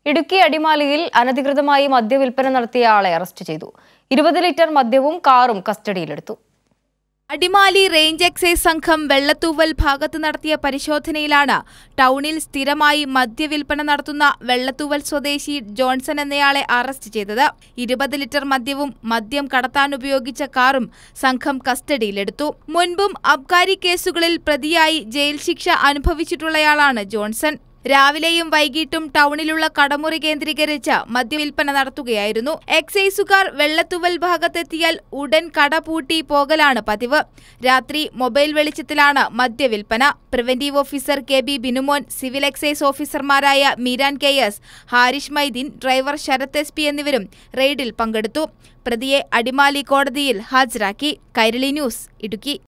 ഇടുക്കി അടിമാലിയിൽ അനധികൃതമായി മദ്യവിൽപ്പന നടത്തിയ ആളെ അറസ്റ്റ് ചെയ്തു ഇരുപത് ലിറ്റർ മദ്യവും കാറും കസ്റ്റഡിയിലെടുത്തു അടിമാലി റേഞ്ച് എക്സൈസ് സംഘം വെള്ളത്തൂവൽ ഭാഗത്ത് നടത്തിയ പരിശോധനയിലാണ് ടൗണിൽ സ്ഥിരമായി മദ്യവിൽപ്പന നടത്തുന്ന വെള്ളത്തൂവൽ സ്വദേശി ജോൺസൺ എന്നയാളെ അറസ്റ്റ് ചെയ്തത് ഇരുപത് ലിറ്റർ മദ്യവും മദ്യം കടത്താൻ ഉപയോഗിച്ച കാറും സംഘം കസ്റ്റഡിയിലെടുത്തു മുൻപും അബ്കാരി കേസുകളിൽ പ്രതിയായി ജയിൽ ശിക്ഷ അനുഭവിച്ചിട്ടുള്ളയാളാണ് ജോൺസൺ രാവിലെയും വൈകിട്ടും ടൗണിലുള്ള കടമുറി കേന്ദ്രീകരിച്ച് മദ്യവിൽപ്പന നടത്തുകയായിരുന്നു എക്സൈസുകാർ വെള്ളത്തുവൽ ഭാഗത്തെത്തിയാൽ ഉടൻ കട പൂട്ടി പോകലാണ് പതിവ് രാത്രി മൊബൈൽ വെളിച്ചത്തിലാണ് മദ്യവിൽപ്പന preventive officer K B Binumon civil excise ഓഫീസർമാരായ Meeran K S Harish Maideen driver Sarath S P എന്നിവരും റെയ്ഡിൽ പങ്കെടുത്തു പ്രതിയെ അടിമാലി കോടതിയിൽ ഹാജരാക്കി കൈരളി ന്യൂസ് ഇടുക്കി